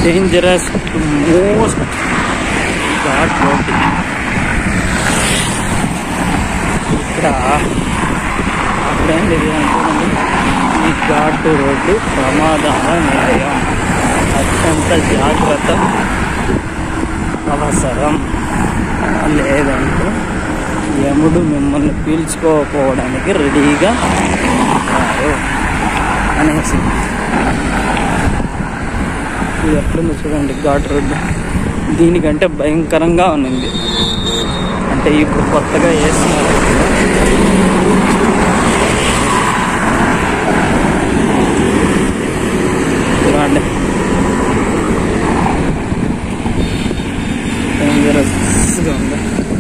dangerous most ghat road ఇక్కడ అక్కడేం లేదు అనుకోండి ఈ ఘాట్ రోడ్డు ప్రమాదాల నిలయం అత్యంత జాగ్రత్త అవసరం లేదంటే యముడు మిమ్మల్ని పీల్చుకోకపోవడానికి రెడీగా ఉన్నారు అనేసి ఇది ఎట్లుందో చూడండి ఘాట్ రోడ్డు దీనికంటే భయంకరంగా ఉన్నింది అంటే ఇప్పుడు కొత్తగా వేస్తున్నారు చూడండి డేంజరస్గా ఉంది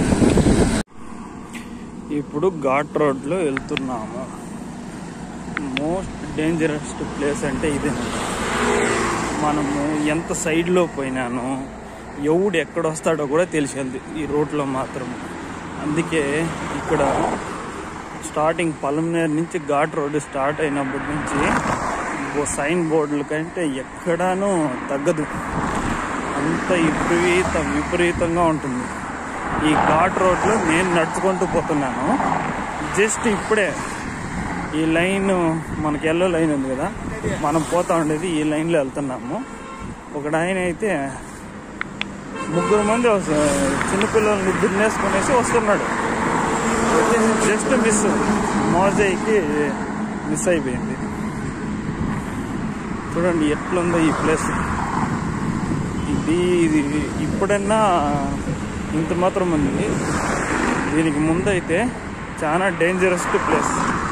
ఇప్పుడు ఘాట్ రోడ్లో వెళ్తున్నాము మోస్ట్ డేంజరస్ ప్లేస్ అంటే ఇదే మనము ఎంత సైడ్లో పోయినాను ఎవడు ఎక్కడ వస్తాడో కూడా తెలిసింది ఈ రోడ్లో మాత్రం అందుకే ఇక్కడ స్టార్టింగ్ పలమనేరు నుంచి ఘాట్ రోడ్డు స్టార్ట్ అయినప్పటి నుంచి ఓ సైన్ బోర్డుల కంటే ఎక్కడానూ తగ్గదు అంత విపరీత విపరీతంగా ఉంటుంది ఈ ఘాట్ రోడ్లో నేను నడుచుకుంటూ పోతున్నాను జస్ట్ ఇప్పుడే ఈ లైన్ మనకి ఎల్లో లైన్ ఉంది కదా మనం పోతా ఉండేది ఈ లైన్లో వెళ్తున్నాము ఒకడు ఆయన అయితే ముగ్గురు మంది వస్త- చిన్నపిల్లల్ని దున్నేసుకునేసి వస్తున్నాడు జస్ట్ మిస్ మోజైకి మిస్ అయిపోయింది చూడండి ఎట్లుందో ఈ ప్లేస్ ఇది ఇది ఇప్పుడన్నా ఇంత మాత్రం ఉంది దీనికి ముందైతే చాలా డేంజరస్ ప్లేస్